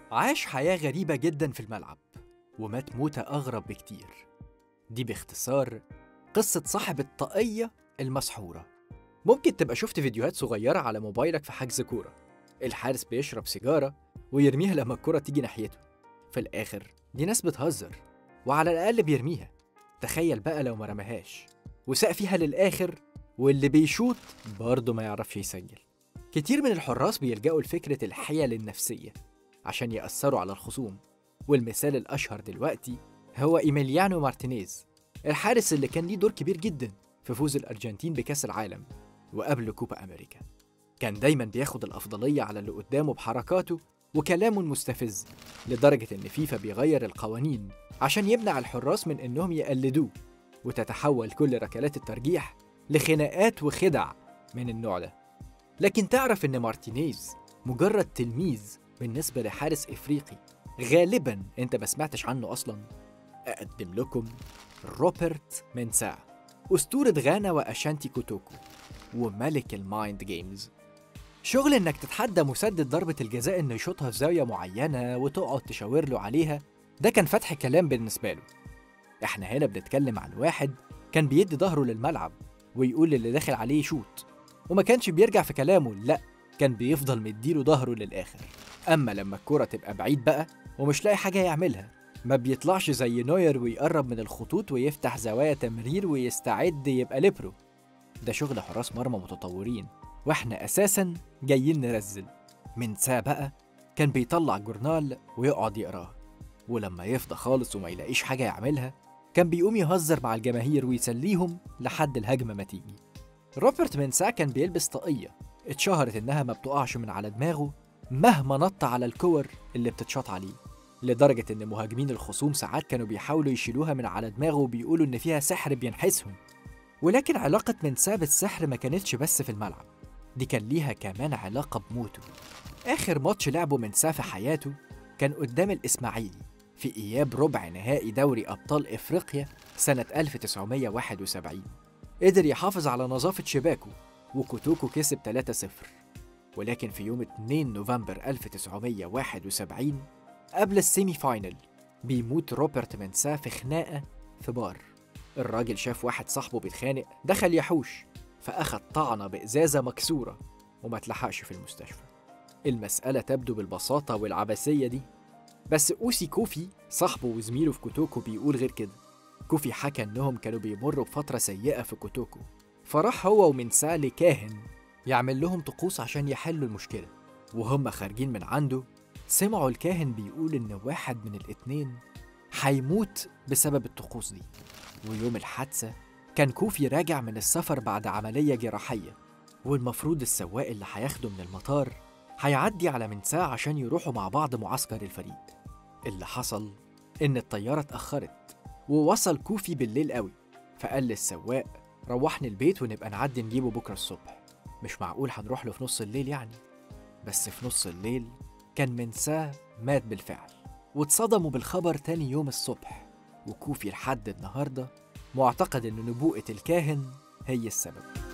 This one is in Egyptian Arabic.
عاش حياة غريبة جدا في الملعب ومات موتة أغرب بكتير دي باختصار قصة صاحب الطاقية المسحورة ممكن تبقى شفت فيديوهات صغيرة على موبايلك في حجز كورة الحارس بيشرب سيجارة ويرميها لما الكرة تيجي ناحيته في الآخر دي ناس بتهزر وعلى الأقل بيرميها تخيل بقى لو ما رماهاش وساق فيها للآخر واللي بيشوط برضه ما يعرفش يسجل كتير من الحراس بيلجأوا لفكرة الحيل النفسية عشان يأثروا على الخصوم والمثال الأشهر دلوقتي هو إيميليانو مارتينيز الحارس اللي كان ليه دور كبير جدا في فوز الأرجنتين بكأس العالم وقبل كوبا أمريكا كان دايما بياخد الأفضلية على اللي قدامه بحركاته وكلامه المستفز لدرجة إن فيفا بيغير القوانين عشان يمنع الحراس من إنهم يقلدوه وتتحول كل ركلات الترجيح لخناقات وخدع من النوع ده لكن تعرف إن مارتينيز مجرد تلميذ بالنسبة لحارس إفريقي غالبا أنت ما سمعتش عنه أصلا أقدم لكم روبرت منسا أسطورة غانا وأشانتي كوتوكو وملك المايند جيمز شغل إنك تتحدى مسدد ضربة الجزاء إنه يشوطها في زاوية معينة وتقعد تشاور له عليها ده كان فتح كلام بالنسبة له إحنا هنا بنتكلم عن واحد كان بيدي ظهره للملعب ويقول للي داخل عليه يشوط وما كانش بيرجع في كلامه لأ كان بيفضل مديله ظهره للآخر أما لما الكرة تبقى بعيد بقى ومش لاقي حاجة يعملها ما بيطلعش زي نوير ويقرب من الخطوط ويفتح زوايا تمرير ويستعد يبقى ليبرو ده شغل حراس مرمى متطورين واحنا اساسا جايين نرزل من ساعة بقى كان بيطلع جورنال ويقعد يقراه ولما يفضى خالص وما يلاقيش حاجة يعملها كان بيقوم يهزر مع الجماهير ويسليهم لحد الهجمة ما تيجي روبرت منسا كان بيلبس طاقية اتشهرت إنها ما بتقعش من على دماغه مهما نط على الكور اللي بتتشاط عليه لدرجة إن مهاجمين الخصوم ساعات كانوا بيحاولوا يشيلوها من على دماغه وبيقولوا إن فيها سحر بينحسهم ولكن علاقة منساه بالسحر ما كانتش بس في الملعب دي كان ليها كمان علاقة بموته آخر ماتش لعبه منساه في حياته كان قدام الإسماعيلي في إياب ربع نهائي دوري أبطال إفريقيا سنة 1971 قدر يحافظ على نظافة شباكه وكوتوكو كسب 3-0 ولكن في يوم 2 نوفمبر 1971 قبل السيمي فاينل بيموت روبرت منساه في خناقة في بار الراجل شاف واحد صاحبه بيتخانق دخل يحوش فأخد طعنة بإزازة مكسورة وما اتلحقش في المستشفى المسألة تبدو بالبساطة والعبثية دي بس أوسي كوفي صاحبه وزميله في كوتوكو بيقول غير كده كوفي حكى إنهم كانوا بيمروا بفترة سيئة في كوتوكو فراح هو ومنساه لكاهن يعمل لهم طقوس عشان يحلوا المشكلة وهم خارجين من عنده سمعوا الكاهن بيقول إن واحد من الاتنين هيموت بسبب الطقوس دي ويوم الحادثة كان كوفي راجع من السفر بعد عملية جراحية والمفروض السواق اللي هياخده من المطار هيعدي على منساه عشان يروحوا مع بعض معسكر الفريق اللي حصل إن الطيارة اتأخرت ووصل كوفي بالليل قوي فقال للسواق روحني البيت ونبقى نعدي نجيبه بكرة الصبح مش معقول هنروح له في نص الليل يعني بس في نص الليل كان منساه مات بالفعل واتصدموا بالخبر تاني يوم الصبح وكوفي لحد النهارده معتقد ان نبوءة الكاهن هي السبب